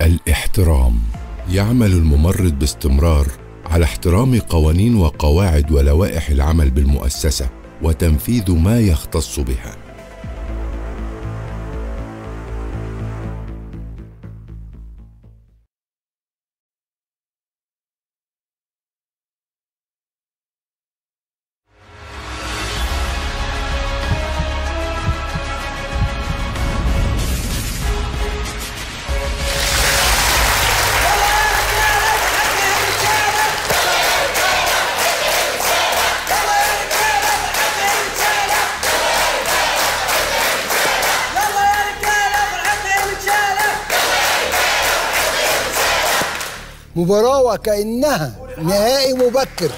الاحترام يعمل الممرض باستمرار على احترام قوانين وقواعد ولوائح العمل بالمؤسسه وتنفيذ ما يختص بها يلا يا رجاله فرحتنا متشاله مباراة وكأنها نهائي مبكر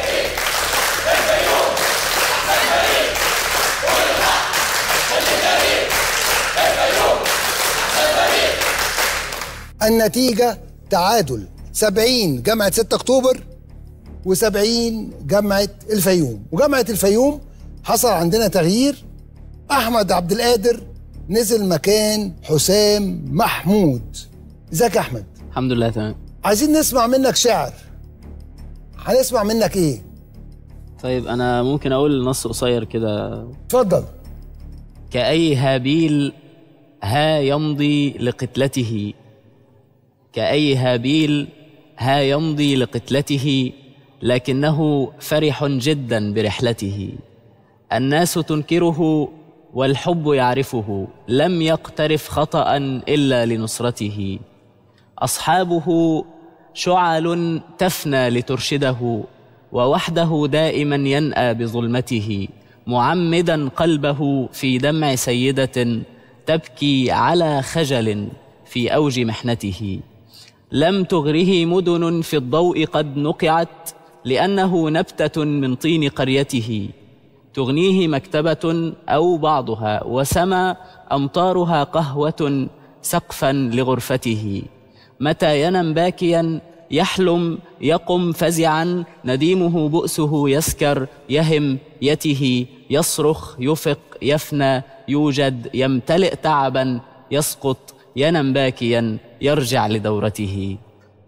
النتيجة تعادل 70 جامعة 6 أكتوبر و70 جامعة الفيوم وجامعة الفيوم حصل عندنا تغيير أحمد عبد القادر نزل مكان حسام محمود ازيك يا أحمد الحمد لله تمام عايزين نسمع منك شعر هنسمع منك ايه طيب انا ممكن اقول نص قصير كده اتفضل كأي هابيل ها يمضي لقتلته كأي هابيل ها يمضي لقتلته لكنه فرح جدا برحلته الناس تنكره والحب يعرفه لم يقترف خطأ إلا لنصرته أصحابه شعل تفنى لترشده ووحده دائما ينأى بظلمته معمدا قلبه في دمع سيدة تبكي على خجل في أوج محنته لم تغره مدن في الضوء قد نقعت لأنه نبتة من طين قريته تغنيه مكتبة أو بعضها وسما أمطارها قهوة سقفا لغرفته متى ينم باكيا يحلم يقم فزعا نديمه بؤسه يسكر يهم يته يصرخ يفق يفنى يوجد يمتلئ تعبا يسقط ينم باكيا يرجع لدورته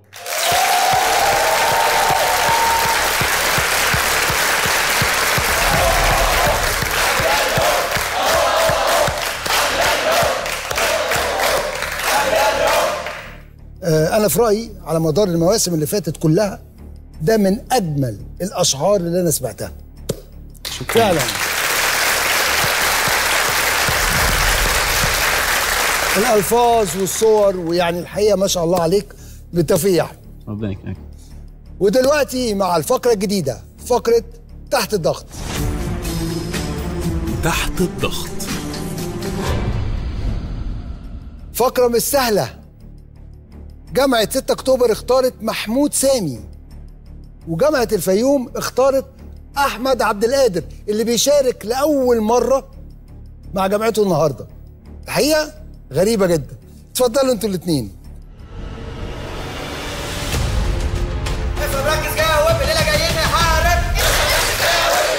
آه انا في رايي على مدار المواسم اللي فاتت كلها ده من اجمل الاشعار اللي انا سمعتها فعلا الالفاظ والصور ويعني الحقيقه ما شاء الله عليك بالتوفيق يا أحمد. ربنا يكرمك ودلوقتي مع الفقره الجديده فقره تحت الضغط تحت الضغط فقرة مش سهلة جامعة 6 أكتوبر اختارت محمود سامي وجامعة الفيوم اختارت أحمد عبد القادر اللي بيشارك لأول مرة مع جامعته النهاردة الحقيقة غريبة جدا اتفضلوا انتوا الاتنين افهم ركز جاوب الليله جايين نحارب افهم ركز جاوب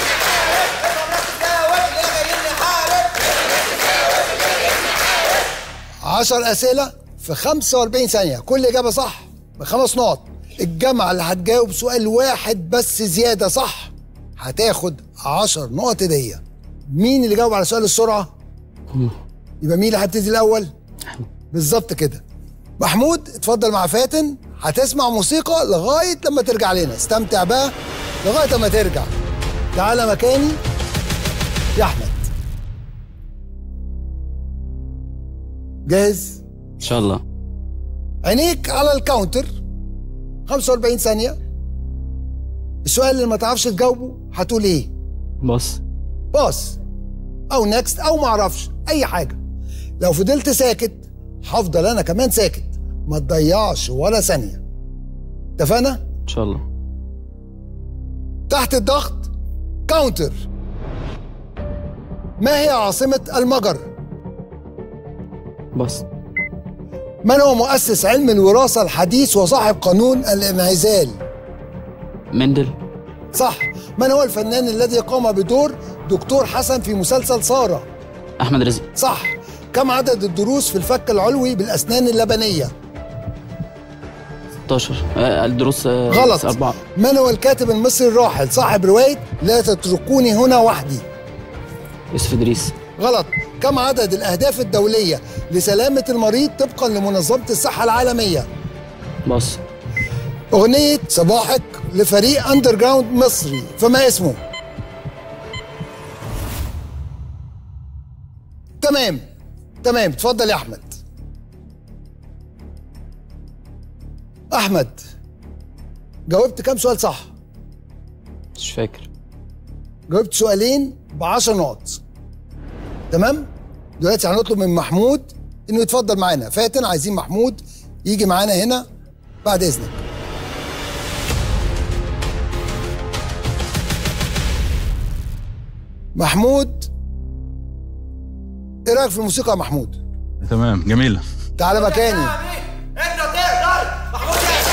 الليله جايين نحارب 10 أسئلة في 45 ثانية كل إجابة صح بخمس نقط الجامعة اللي هتجاوب سؤال واحد بس زيادة صح هتاخد 10 نقط هدية مين اللي جاوب على سؤال السرعة؟ يبقى مين اللي هيبتدي الأول؟ بالظبط كده محمود اتفضل مع فاتن هتسمع موسيقى لغاية لما ترجع لنا استمتع بقى لغاية لما ترجع تعالى مكاني يا أحمد جاهز؟ إن شاء الله عينيك على الكاونتر 45 ثانية السؤال اللي ما تعرفش تجاوبه هتقول ايه؟ بص باص او نكست او معرفش اي حاجة لو فضلت ساكت هفضل انا كمان ساكت ما تضيعش ولا ثانية اتفقنا؟ إن شاء الله تحت الضغط كاونتر ما هي عاصمة المجر؟ بص من هو مؤسس علم الوراثة الحديث وصاحب قانون الانعزال؟ مندل صح من هو الفنان الذي قام بدور دكتور حسن في مسلسل سارة أحمد رزق صح كم عدد الضروس في الفك العلوي بالأسنان اللبنية 16 آه، الدروس آه، غلط أربعة من هو الكاتب المصري الراحل صاحب رواية لا تتركوني هنا وحدي يوسف إدريس غلط كم عدد الأهداف الدولية لسلامة المريض طبقا لمنظمة الصحة العالمية باص أغنية صباحك لفريق أندر جراوند مصري فما اسمه تمام تمام اتفضل يا أحمد أحمد جاوبت كام سؤال صح مش فاكر جاوبت سؤالين ب 10 نقط تمام دلوقتي هنطلب من محمود انه يتفضل معانا فاتن عايزين محمود يجي معانا هنا بعد اذنك محمود ايه رايك في الموسيقى يا محمود تمام جميلة تعالى مكاني انت تقدر محمود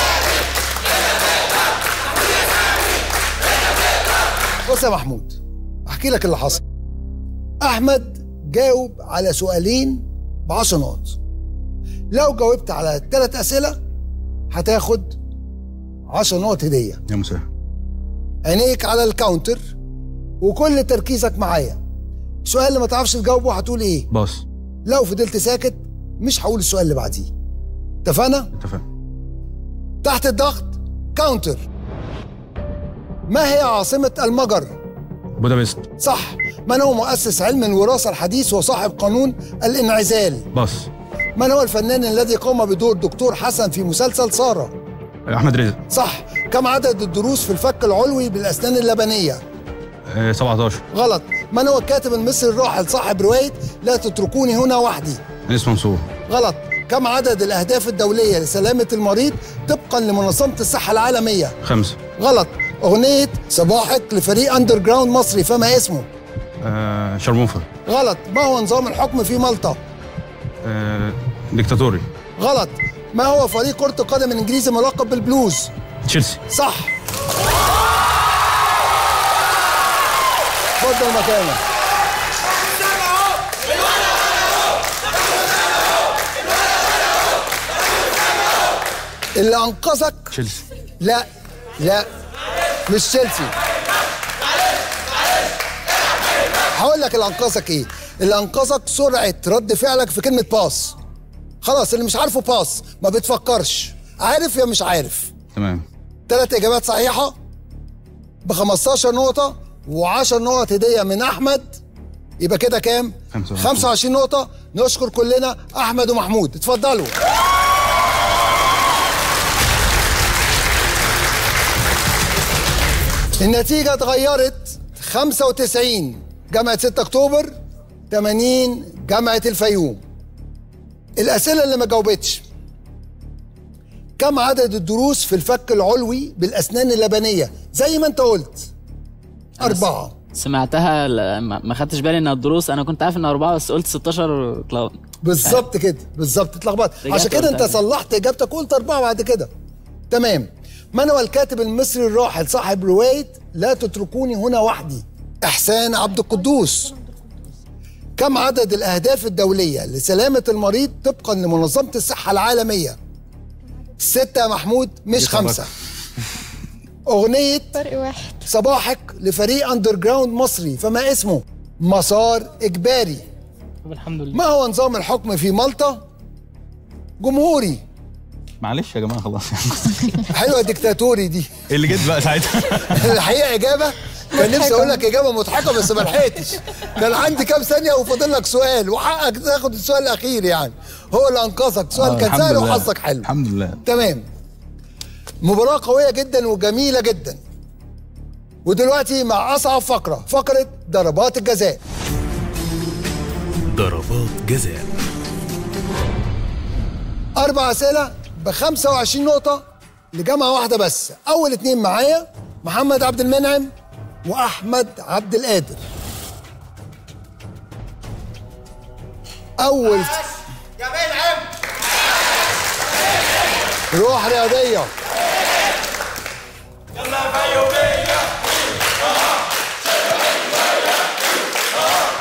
بص يا محمود احكي لك اللي حصل احمد جاوب على سؤالين ب 10 نقط لو جاوبت على ثلاث اسئله هتاخد 10 نقط هديه يا مسهل عينيك على الكاونتر وكل تركيزك معايا السؤال اللي ما تعرفش تجاوبه هتقول ايه باص لو فضلت ساكت مش هقول السؤال اللي بعديه اتفقنا اتفقنا تحت الضغط كاونتر ما هي عاصمه المجر بودابست صح من هو مؤسس علم الوراثة الحديث وصاحب قانون الانعزال باص من هو الفنان الذي قام بدور دكتور حسن في مسلسل سارة أحمد رزق صح كم عدد الدروس في الفك العلوي بالأسنان اللبنية آه، 17 غلط من هو الكاتب المصري الراحل صاحب رواية لا تتركوني هنا وحدي أنيس منصور غلط كم عدد الأهداف الدولية لسلامة المريض طبقا لمنظمة الصحة العالمية خمسة غلط أغنية صباحك لفريق أندر جراوند مصري فما اسمه آه، شرموفر غلط ما هو نظام الحكم في مالطا آه، ديكتاتوري غلط ما هو فريق كرة القدم الإنجليزي ملقب بالبلوز تشيلسي صح اتفضل مكانك اللي أنقذك تشيلسي لا لا مش تشيلسي هقول لك اللي انقذك ايه اللي انقذك سرعه رد فعلك في كلمه باس خلاص اللي مش عارفه باس ما بتفكرش عارف يا مش عارف تمام ثلاث اجابات صحيحه ب 15 نقطه و10 نقط هديه من احمد يبقى كده كام 25. 25 نقطه نشكر كلنا احمد ومحمود اتفضلوا النتيجة اتغيرت 95 جامعة 6 أكتوبر 80 جامعة الفيوم الأسئلة اللي ما جاوبتش كم عدد الدروس في الفك العلوي بالأسنان اللبنية زي ما أنت قلت أربعة سمعتها ل- ما ما خدتش بالي انها الدروس انا كنت عارف انها اربعه بس قلت 16 اتلخبط. بالظبط كده بالظبط اتلخبطت رجعت عشان كده انت قلت أنا. صلحت اجابتك قلت اربعه بعد كده تمام من هو الكاتب المصري الراحل صاحب روايه لا تتركوني هنا وحدي احسان عبد القدوس كم عدد الاهداف الدوليه لسلامه المريض طبقا لمنظمه الصحه العالميه ستة يا محمود مش دي خبر. خمسة أغنية فرق واحد صباحك لفريق أندر جراوند مصري فما اسمه مسار إجباري طب الحمد لله ما هو نظام الحكم في مالطا؟ جمهوري معلش يا جماعة خلاص حلوه ديكتاتوري دي اللي جيت بقى ساعتها الحقيقه اجابه كان نفسي اقول لك اجابه مضحكه بس ما لحقتش كان عندي كام ثانيه وفاضل لك سؤال وحقك تاخد السؤال الاخير يعني هو اللي انقذك سؤال آه، كان الحمد سهل لله. وحظك حلو الحمد لله تمام مباراة قوية جدا وجميلة جدا ودلوقتي مع أصعب فقرة فقرة ضربات الجزاء ضربات جزاء أربع أسئلة ب 25 نقطة لجامعة واحدة بس أول اتنين معايا محمد عبد المنعم وأحمد عبد القادر أول يا منعم روح رياضية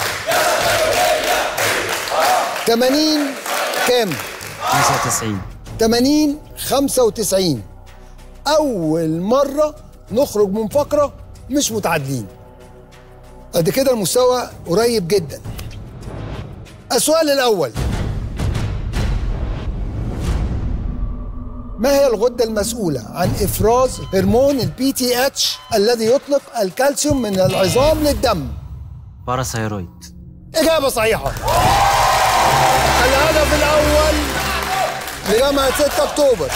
يلا 80 كام؟ 95 80 95 أول مرة نخرج من فقرة مش متعادلين قد كده المستوى قريب جدا السؤال الأول ما هي الغدة المسؤولة عن إفراز هرمون البي تي اتش الذي يطلق الكالسيوم من العظام للدم؟ باراثايرويد إجابة صحيحة الهدف الأول لجامعة 6 أكتوبر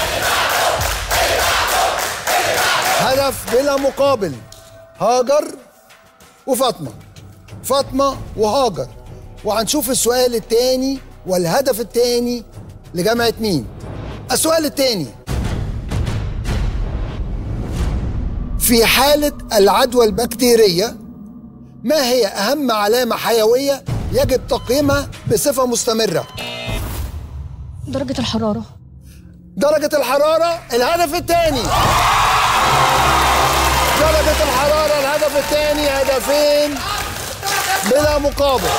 هدف بلا مقابل هاجر وفاطمة فاطمة وهاجر وهنشوف السؤال الثاني والهدف الثاني لجامعة مين السؤال الثاني في حالة العدوى البكتيرية ما هي أهم علامة حيوية يجب تقييمها بصفة مستمرة درجة الحرارة درجة الحرارة الهدف الثاني درجة الحرارة الهدف الثاني هدفين بلا مقابل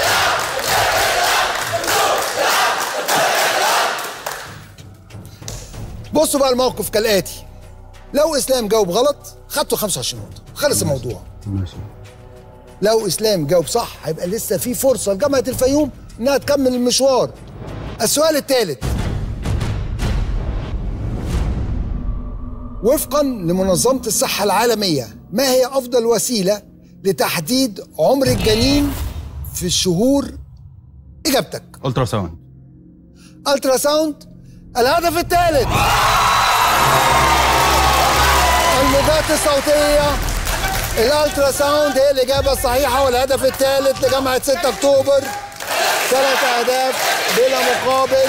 بصوا بقى الموقف كالآتي لو إسلام جاوب غلط خدته 25 نقطة خلص الموضوع لو إسلام جاوب صح هيبقى لسه في فرصة لجامعة الفيوم إنها تكمل المشوار السؤال الثالث وفقا لمنظمة الصحة العالمية ما هي أفضل وسيلة لتحديد عمر الجنين في الشهور إجابتك الترا ساوند الترا ساوند الهدف الثالث الموجات الصوتية الالترا ساوند هي الإجابة الصحيحة والهدف الثالث لجامعة 6 أكتوبر ثلاث أهداف بلا مقابل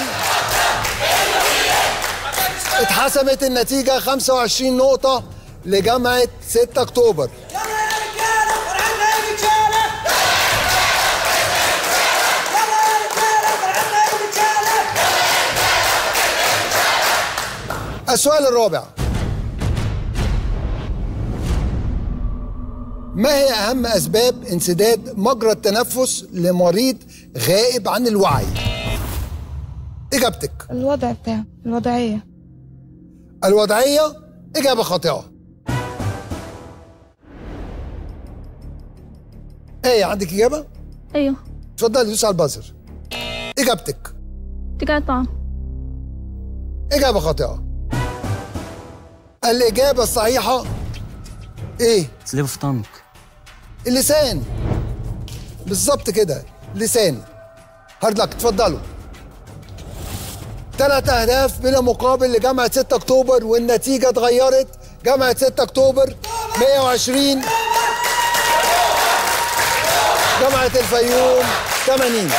اتحسمت النتيجة 25 نقطة لجامعة 6 أكتوبر يلا يا رجاله فرحنا يا رجاله يلا يا رجاله فرحنا يا رجاله السؤال الرابع ما هي أهم أسباب انسداد مجرى التنفس لمريض غائب عن الوعي؟ إجابتك الوضع بتاعه الوضعية الوضعية إجابة خاطئة إيه عندك إجابة؟ ايوه اتفضلي دوس على البازر إجابتك تقطع إجابة خاطئة الإجابة الصحيحة إيه؟ سليب اوف تانك اللسان بالظبط كده لسان هارد لك اتفضلوا ثلاث اهداف بلا مقابل لجامعه 6 اكتوبر والنتيجه اتغيرت جامعه 6 اكتوبر 120 جامعه الفيوم 80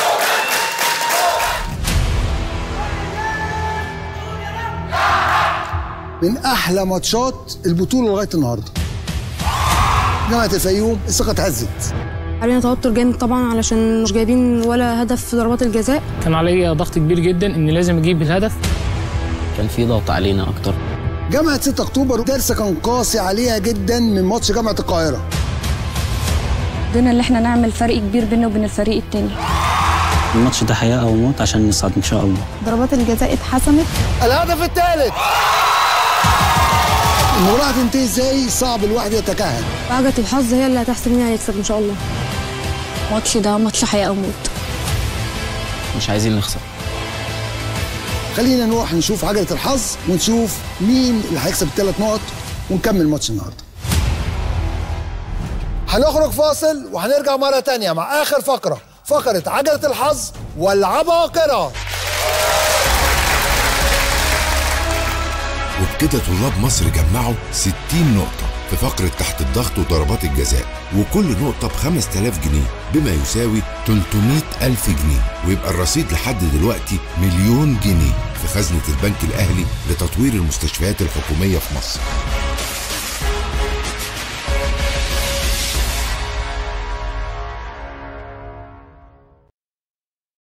من احلى ماتشات البطوله لغايه النهارده جامعه الفيوم الثقه اتهزت علينا توتر جامد طبعا علشان مش جايبين ولا هدف في ضربات الجزاء كان عليا ضغط كبير جدا ان لازم اجيب الهدف كان في ضغط علينا اكتر جامعة 6 أكتوبر درس كان قاسي عليها جدا من ماتش جامعة القاهرة قدرنا ان احنا نعمل فرق كبير بيننا وبين الفريق التاني الماتش ده حياة أو موت عشان نصعد إن شاء الله ضربات الجزاء اتحسمت الهدف الثالث المباراة هتنتهي ازاي صعب الواحد يتكهن وعجلة الحظ هي اللي هتحسب مين هيكسب ان شاء الله الماتش ده ماتش حياة او موت مش عايزين نخسر خلينا نروح نشوف عجلة الحظ ونشوف مين اللي هيكسب الثلاث نقط ونكمل ماتش النهارده هنخرج فاصل وهنرجع مرة تانية مع آخر فقرة فقرة عجلة الحظ والعباقرة وبكده طلاب مصر جمعوا 60 نقطة في فقرة تحت الضغط وضربات الجزاء وكل نقطة ب 5000 جنيه بما يساوي 300 ألف جنيه ويبقى الرصيد لحد دلوقتي مليون جنيه في خزنة البنك الأهلي لتطوير المستشفيات الحكومية في مصر